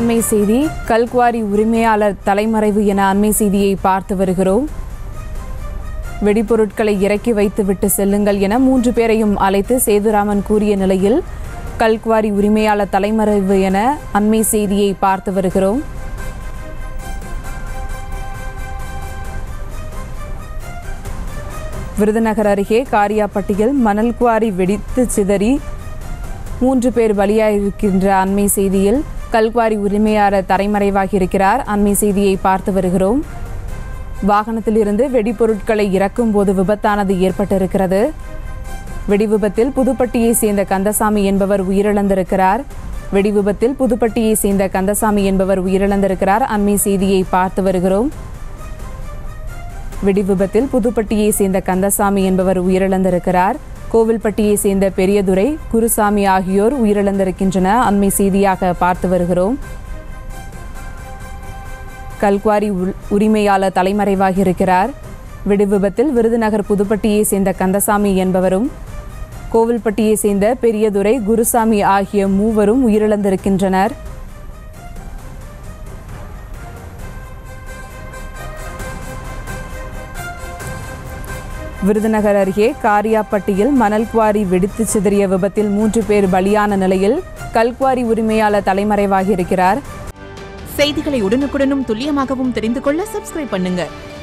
அண்மை செய்தி கல்குவாரி உரிமையாளர் தலைமறைவு என அண்மை செய்தியை பார்த்து வருகிறோம் வெடிபொருட்களை இறக்கி வைத்துவிட்டு செல்லுங்கள் என மூன்று பேரையும் அழைத்து சேதுராமன் கூறிய நிலையில் கல்குவாரி உரிமையாளர் தலைமறைவு என அண்மை செய்தியை பார்த்து வருகிறோம் விருதுநகர் அருகே காரியாப்பட்டியில் மணல் குவாரி வெடித்து சிதறி மூன்று பேர் பலியாயிருக்கின்ற அண்மை செய்தியில் கல்குவாரி உரிமையாளர் தலைமறைவாகி இருக்கிறார் அண்மை செய்தியை பார்த்து வருகிறோம் வாகனத்தில் இருந்து வெடிபொருட்களை இறக்கும் போது விபத்தானது ஏற்பட்டிருக்கிறது வெடி விபத்தில் புதுப்பட்டியை சேர்ந்த கந்தசாமி என்பவர் உயிரிழந்திருக்கிறார் வெடி விபத்தில் புதுப்பட்டியை சேர்ந்த கந்தசாமி என்பவர் உயிரிழந்திருக்கிறார் அண்மை செய்தியை பார்த்து வருகிறோம் வெடி விபத்தில் புதுப்பட்டியை சேர்ந்த கந்தசாமி என்பவர் உயிரிழந்திருக்கிறார் கோவில்பட்டியை சேர்ந்த பெரியதுரை குருசாமி ஆகியோர் உயிரிழந்திருக்கின்றன அண்மை செய்தியாக பார்த்து வருகிறோம் கல்குவாரி உள்- உரிமையாளர் தலைமறைவாகி இருக்கிறார் வெடி விபத்தில் விருதுநகர் புதுப்பட்டியை சேர்ந்த கந்தசாமி என்பவரும் கோவில்பட்டியை சேர்ந்த பெரியதுரை குருசாமி ஆகிய மூவரும் உயிரிழந்திருக்கின்றனர் விருதுநகர் அருகே காரியாப்பட்டியில் மணல் குவாரி வெடித்து சிதறிய விபத்தில் மூன்று பேர் பலியான நிலையில் கல்குவாரி உரிமையாளர் தலைமறைவாகி இருக்கிறார் செய்திகளை உடனுக்குடனும் துல்லியமாகவும் தெரிந்து கொள்ள சப்ஸ்கிரைப் பண்ணுங்க